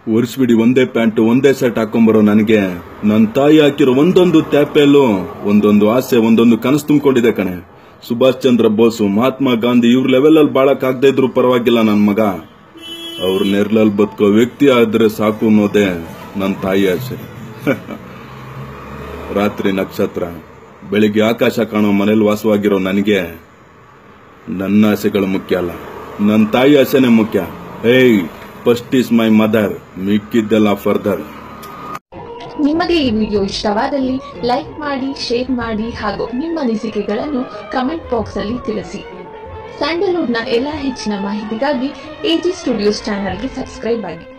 ವರ್ಷವಿಡಿ ಒಂದೇ ಪ್ಯಾಂಟ್ ಒಂದೇ ಶರ್ಟ್ ಹಾಕೊಂಬರೋ ನನಗೆ ನನ್ನ ತಾಯಿ ಹಾಕಿರೋ ಒಂದೊಂದು ತ್ಯಾಪೆಯಲ್ಲೂ ಒಂದೊಂದು ಆಸೆ ಒಂದೊಂದು ಕನಸು ತುಂಬಿಕೊಂಡಿದೆ ಕಣೆ ಸುಭಾಷ್ ಚಂದ್ರ ಬೋಸು ಮಹಾತ್ಮ ಗಾಂಧಿ ಇವ್ರ ಲೆವೆಲಲ್ಲಿ ಬಾಳಕ್ ಆಗದೆ ಇದ್ರು ಪರವಾಗಿಲ್ಲ ನನ್ನ ಮಗ ಅವ್ರ ನೆರ್ಲಲ್ಲಿ ಬದುಕೋ ವ್ಯಕ್ತಿ ಆದ್ರೆ ಸಾಕು ಅನ್ನೋದೇ ನನ್ನ ತಾಯಿ ಆಸೆ ರಾತ್ರಿ ನಕ್ಷತ್ರ ಬೆಳಿಗ್ಗೆ ಆಕಾಶ ಕಾಣೋ ಮನೇಲಿ ವಾಸವಾಗಿರೋ ನನಗೆ ನನ್ನ ಆಸೆಗಳು ಮುಖ್ಯ ಅಲ್ಲ ನನ್ನ ತಾಯಿ ಆಸೆನೇ ಮುಖ್ಯ hey first is my mother ಮಿಕ್ಕಿದ್ದೆಲ್ಲ ಫರ್ದರ್ ನಿಮಗೆ ಈ ವಿಡಿಯೋ ಇಷ್ಟವಾದಲ್ಲಿ ಲೈಕ್ ಮಾಡಿ ಶೇರ್ ಮಾಡಿ ಹಾಗೂ ನಿಮ್ಮ ಅನಿಸಿಕೆಗಳನ್ನು ಕಮೆಂಟ್ ಬಾಕ್ಸ್ ಅಲ್ಲಿ ತಿಳಿಸಿ ಸ್ಯಾಂಡಲ್ವುಡ್ನ ಎಲ್ಲ ಹೆಚ್ಚಿನ ಮಾಹಿತಿಗಾಗಿ ಎಜಿ ಸ್ಟುಡಿಯೋಸ್ ಚಾನೆಲ್ಗೆ ಸಬ್ಸ್ಕ್ರೈಬ್ ಆಗಿ